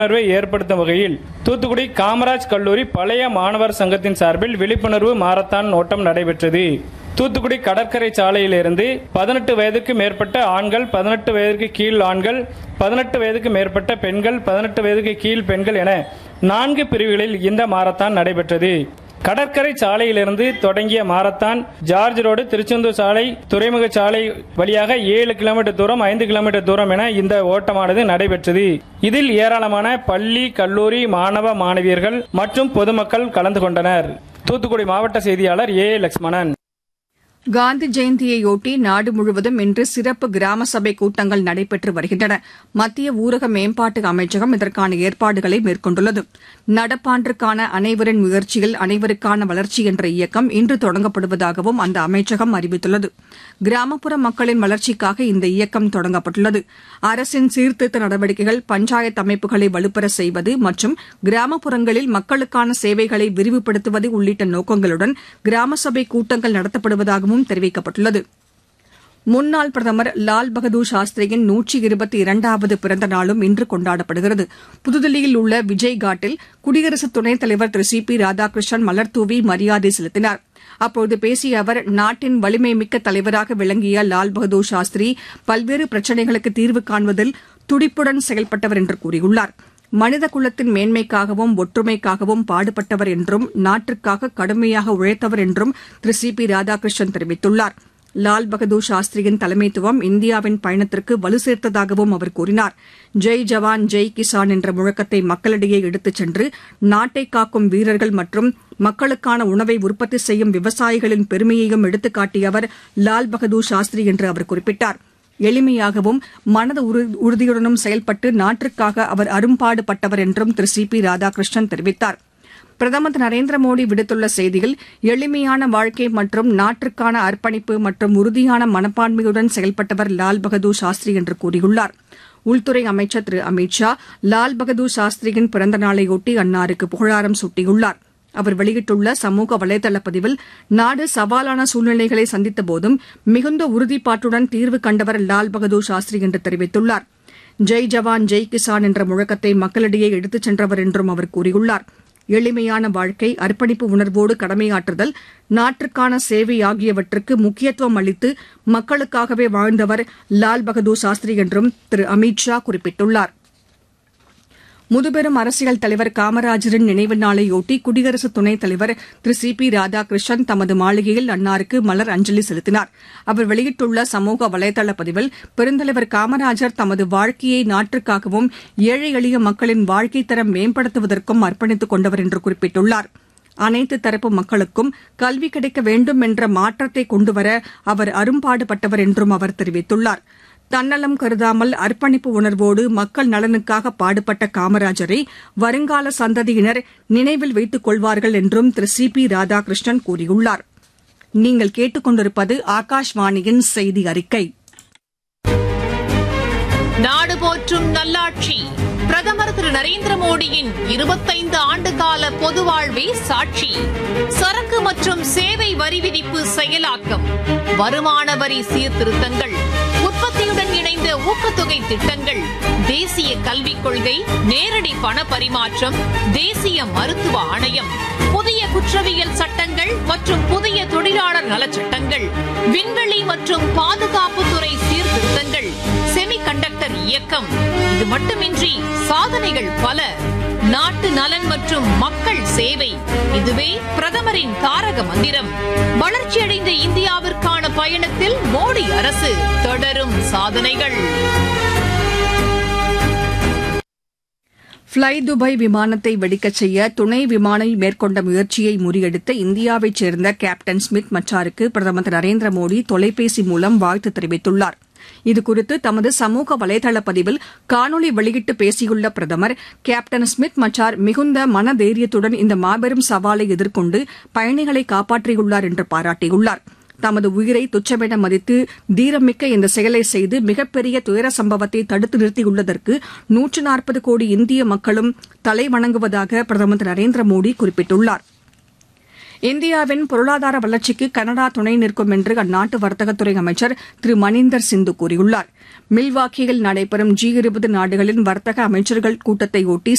விழிப்புணர்வை ஏற்படுத்தும் வகையில் தூத்துக்குடி காமராஜ் கல்லூரி பழைய மாணவர் சங்கத்தின் சார்பில் விழிப்புணர்வு மாரத்தான் ஓட்டம் நடைபெற்றது தூத்துக்குடி கடற்கரை சாலையிலிருந்து பதினெட்டு வயதுக்கு மேற்பட்ட ஆண்கள் பதினெட்டு வயதுக்கு கீழ் ஆண்கள் பதினெட்டு வயதுக்கு மேற்பட்ட பெண்கள் பதினெட்டு வயதுக்கு கீழ் பெண்கள் என நான்கு பிரிவுகளில் இந்த மாரத்தான் நடைபெற்றது கடற்கரை சாலையிலிருந்து தொடங்கிய மாரத்தான் ஜார்ஜ் ரோடு திருச்செந்தூர் சாலை துறைமுக சாலை வழியாக ஏழு கிலோமீட்டர் தூரம் ஐந்து கிலோமீட்டர் தூரம் என இந்த ஓட்டமானது நடைபெற்றது இதில் ஏராளமான பள்ளி கல்லூரி மாணவ மாணவியர்கள் மற்றும் பொதுமக்கள் கலந்து கொண்டனர் தூத்துக்குடி மாவட்ட செய்தியாளர் ஏ லட்சுமணன் காந்தி ஜெயந்தியையொட்டி நாடு முழுவதும் இன்று சிறப்பு கிராம சபை கூட்டங்கள் நடைபெற்று வருகின்றன மத்திய ஊரக மேம்பாட்டு அமைச்சகம் இதற்கான ஏற்பாடுகளை மேற்கொண்டுள்ளது நடப்பாண்டிற்கான அனைவரின் முயற்சியில் அனைவருக்கான வளர்ச்சி என்ற இயக்கம் இன்று தொடங்கப்படுவதாகவும் அந்த அமைச்சகம் அறிவித்துள்ளது கிராமப்புற மக்களின் வளர்ச்சிக்காக இந்த இயக்கம் தொடங்கப்பட்டுள்ளது அரசின் சீர்திருத்த நடவடிக்கைகள் பஞ்சாயத்து அமைப்புகளை வலுப்பெற செய்வது மற்றும் கிராமப்புறங்களில் மக்களுக்கான சேவைகளை விரிவுபடுத்துவது உள்ளிட்ட நோக்கங்களுடன் கிராம சபை கூட்டங்கள் நடத்தப்படுவதாகவும் தெரிவிக்கப்பட்டுள்ளது முன்னாள் பிரதமர் லால் பகதூர் சாஸ்திரியின் நூற்றி இருபத்தி இரண்டாவது பிறந்த நாளும் இன்று கொண்டாடப்படுகிறது புதுதில்லியில் உள்ள விஜய் காட்டில் குடியரசு துணைத் தலைவர் திரு சி பி ராதாகிருஷ்ணன் மலர்தூவி மரியாதை செலுத்தினார் அப்போது பேசிய அவர் நாட்டின் வலிமை மிக்க தலைவராக விளங்கிய லால் பகதூர் சாஸ்திரி பல்வேறு பிரச்சினைகளுக்கு தீர்வு காண்பதில் துடிப்புடன் செயல்பட்டவர் என்று கூறியுள்ளார் மனித குலத்தின் மேன்மைக்காகவும் ஒற்றுமைக்காகவும் பாடுபட்டவர் என்றும் நாட்டிற்காக கடுமையாக உழைத்தவர் என்றும் திரு சி பி ராதாகிருஷ்ணன் தெரிவித்துள்ளார் லால் பகதூர் சாஸ்திரியின் தலைமைத்துவம் இந்தியாவின் பயணத்திற்கு வலு சேர்த்ததாகவும் அவர் கூறினார் ஜெய் ஜவான் ஜெய் கிசான் என்ற முழக்கத்தை மக்களிடையே எடுத்துச் சென்று நாட்டை காக்கும் வீரர்கள் மற்றும் மக்களுக்கான உணவை உற்பத்தி செய்யும் விவசாயிகளின் பெருமையையும் எடுத்துக்காட்டிய அவர் லால் பகதூர் சாஸ்திரி என்று அவர் குறிப்பிட்டார் எளிமையாகவும் மனத உறுதியுடனும் செயல்பட்டு நாட்டிற்காக அவர் அரும்பாடுபட்டவர் என்றும் திரு சி பி ராதாகிருஷ்ணன் தெரிவித்தார் பிரதமர் திரு நரேந்திர மோடி விடுத்துள்ள செய்தியில் எளிமையான வாழ்க்கை மற்றும் நாட்டிற்கான அர்ப்பணிப்பு மற்றும் உறுதியான மனப்பான்மையுடன் செயல்பட்டவர் லால் பகதூர் சாஸ்திரி என்று கூறியுள்ளார் உள்துறை அமைச்சர் திரு அமித் ஷா லால் பகதூர் சாஸ்திரியின் பிறந்த நாளையொட்டி அன்னாருக்கு புகழாரம் சூட்டியுள்ளார் அவர் வெளியிட்டுள்ள சமூக வலைதள பதிவில் நாடு சவாலான சூழ்நிலைகளை சந்தித்தபோதும் மிகுந்த உறுதிப்பாட்டுடன் தீர்வு கண்டவர் லால் பகதூர் சாஸ்திரி என்று தெரிவித்துள்ளார் ஜெய் ஜவான் ஜெய் கிசான் என்ற முழக்கத்தை மக்களிடையே எடுத்துச் சென்றவர் என்றும் அவர் கூறியுள்ளார் எளிமையான வாழ்க்கை அர்ப்பணிப்பு உணர்வோடு கடமையாற்றுதல் நாட்டிற்கான சேவை ஆகியவற்றுக்கு முக்கியத்துவம் அளித்து மக்களுக்காகவே வாழ்ந்தவர் லால் பகதூர் சாஸ்திரி என்றும் திரு அமித் ஷா குறிப்பிட்டுள்ளார் முதுபெரும் அரசியல் தலைவர் காமராஜரின் நினைவு நாளையொட்டி குடியரசு துணைத் தலைவர் திரு சி பி ராதாகிருஷ்ணன் தமது மாளிகையில் அன்னாருக்கு மலர் அஞ்சலி செலுத்தினார் அவர் வெளியிட்டுள்ள சமூக வலைதள பதிவில் பெருந்தலைவர் காமராஜர் தமது வாழ்க்கையை நாட்டிற்காகவும் ஏழை எளிய மக்களின் வாழ்க்கை தரம் மேம்படுத்துவதற்கும் அர்ப்பணித்துக் கொண்டவர் என்று குறிப்பிட்டுள்ளார் அனைத்து தரப்பு மக்களுக்கும் கல்வி கிடைக்க வேண்டும் என்ற மாற்றத்தை கொண்டுவர அவர் அரும்பாடுபட்டவர் என்றும் அவர் தெரிவித்துள்ளார் தன்னலம் கருதாமல் அர்ப்பணிப்பு உணர்வோடு மக்கள் நலனுக்காக பாடுபட்ட காமராஜரை வருங்கால சந்ததியினர் நினைவில் வைத்துக் கொள்வார்கள் என்றும் திரு சி பி ராதாகிருஷ்ணன் கூறியுள்ளார் நீங்கள் கேட்டுக்கொண்டிருப்பது ஆகாஷ்வாணியின் செய்தி அறிக்கை நாடு போற்றும் நல்லாட்சி பிரதமர் திரு நரேந்திர மோடியின் இருபத்தைந்து ஆண்டு கால பொது வாழ்வே சாட்சி சரக்கு மற்றும் சேவை வரி விதிப்பு செயலாக்கம் வருமான வரி சீர்திருத்தங்கள் உற்பத்தியுடன் இணைந்த ஊக்கத்தொகை திட்டங்கள் தேசிய கல்விக் கொள்கை நேரடி பண பரிமாற்றம் தேசிய மருத்துவ ஆணையம் புதிய குற்றவியல் சட்டங்கள் மற்றும் புதிய தொழிலாளர் நலச்சட்டங்கள் விண்வெளி மற்றும் பாதுகாப்புத்துறை சீர்திருத்தங்கள் செமி கண்டக்டர் இயக்கம் இது மட்டுமின்றி சாதனைகள் பல நாட்டு நலன் மற்றும் மக்கள் சேவை இதுவே பிரதமரின் தாரக மந்திரம் வளர்ச்சியடைந்த இந்தியாவிற்கான பயணத்தில் மோடி அரசு தொடரும் சாதனைகள் ஃப்ளை துபாய் விமானத்தை வெடிக்கச் செய்ய துணை விமானி மேற்கொண்ட முயற்சியை முறியடித்த இந்தியாவைச் சேர்ந்த கேப்டன் ஸ்மித் மச்சாருக்கு பிரதமர் திரு நரேந்திர மோடி தொலைபேசி மூலம் வாழ்த்து தெரிவித்துள்ளார் இதுகுறித்து தமது சமூக வலைதள பதிவில் காணொலி வெளியிட்டு பேசியுள்ள பிரதமர் கேப்டன் ஸ்மித் மச்சார் மிகுந்த மனதைரியத்துடன் இந்த மாபெரும் சவாலை எதிர்கொண்டு பயணிகளை காப்பாற்றியுள்ளார் என்று பாராட்டியுள்ளார் தமது உயிரை துச்சமென மதித்து தீரமிக்க இந்த செயலை செய்து மிகப்பெரிய துயர சம்பவத்தை தடுத்து நிறுத்தியுள்ளதற்கு நூற்று நாற்பது கோடி இந்திய மக்களும் தலை வணங்குவதாக பிரதமர் திரு நரேந்திர மோடி குறிப்பிட்டுள்ளார் இந்தியாவின் பொருளாதார வளர்ச்சிக்கு கனடா துணை நிற்கும் என்று அந்நாட்டு வர்த்தகத்துறை அமைச்சர் திரு மணீந்தர் சிந்து கூறியுள்ளார் மில்வாக்கியில் நடைபெறும் ஜி இருபது நாடுகளின் வர்த்தக அமைச்சர்கள் கூட்டத்தையொட்டி